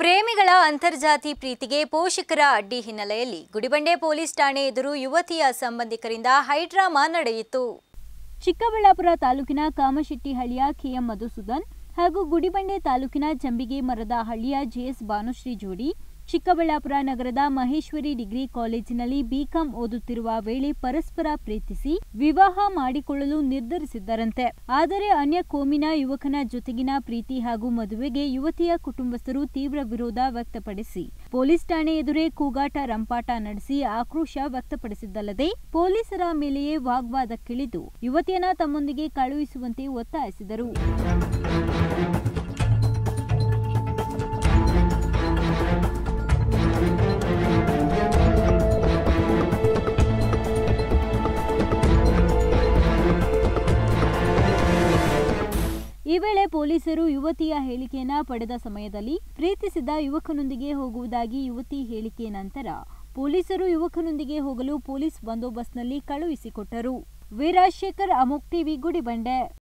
ಪ್ರೇಮಿಗಳ ಅಂತರ್ಜಾತಿ ಪ್ರೀತಿಗೆ ಪೋಷಕರ ಅಡ್ಡಿ ಹಿನ್ನೆಲೆಯಲ್ಲಿ ಗುಡಿಬಂಡೆ ಪೊಲೀಸ್ ಠಾಣೆ ಎದುರು ಯುವತಿಯ ಸಂಬಂಧಿಕರಿಂದ ಹೈಡ್ರಾಮಾ ನಡೆಯಿತು ಚಿಕ್ಕಬಳ್ಳಾಪುರ ತಾಲೂಕಿನ ಕಾಮಶೆಟ್ಟಿಹಳ್ಳಿಯ ಕೆಎಂ ಮಧುಸೂದನ್ ಹಾಗೂ ಗುಡಿಬಂಡೆ ತಾಲೂಕಿನ ಚಂಬಿಗೆ ಮರದ ಹಳ್ಳಿಯ ಜೆಎಸ್ ಭಾನುಶ್ರೀ ಜೋಡಿ ಚಿಕ್ಕಬಳ್ಳಾಪುರ ನಗರದ ಮಹೇಶ್ವರಿ ಡಿಗ್ರಿ ಕಾಲೇಜಿನಲ್ಲಿ ಬಿಕಾಂ ಓದುತ್ತಿರುವ ವೇಳೆ ಪರಸ್ಪರ ಪ್ರೀತಿಸಿ ವಿವಾಹ ಮಾಡಿಕೊಳ್ಳಲು ನಿರ್ಧರಿಸಿದ್ದರಂತೆ ಆದರೆ ಅನ್ಯ ಕೋಮಿನ ಯುವಕನ ಜೊತೆಗಿನ ಪ್ರೀತಿ ಹಾಗೂ ಮದುವೆಗೆ ಯುವತಿಯ ಕುಟುಂಬಸ್ಥರು ತೀವ್ರ ವಿರೋಧ ವ್ಯಕ್ತಪಡಿಸಿ ಪೊಲೀಸ್ ಠಾಣೆ ಎದುರೇ ಕೂಗಾಟ ರಂಪಾಟ ನಡೆಸಿ ಆಕ್ರೋಶ ವ್ಯಕ್ತಪಡಿಸಿದ್ದಲ್ಲದೆ ಪೊಲೀಸರ ಮೇಲೆಯೇ ವಾಗ್ವಾದಕ್ಕಿಳಿದು ಯುವತಿಯನ್ನ ತಮ್ಮೊಂದಿಗೆ ಕಳುಹಿಸುವಂತೆ ಒತ್ತಾಯಿಸಿದರು ಈ ವೇಳೆ ಪೊಲೀಸರು ಯುವತಿಯ ಹೇಳಿಕೆಯನ್ನ ಪಡೆದ ಸಮಯದಲ್ಲಿ ಪ್ರೀತಿಸಿದ ಯುವಕನೊಂದಿಗೆ ಹೋಗುವುದಾಗಿ ಯುವತಿ ಹೇಳಿಕೆ ನಂತರ ಪೊಲೀಸರು ಯುವಕನೊಂದಿಗೆ ಹೋಗಲು ಪೊಲೀಸ್ ಬಂದೋಬಸ್ತ್ನಲ್ಲಿ ಕಳುಹಿಸಿಕೊಟ್ಟರು ವೀರಾಜಶೇಖರ್ ಅಮೋಕ್ ಟಿವಿ ಗುಡಿಬಂಡೆ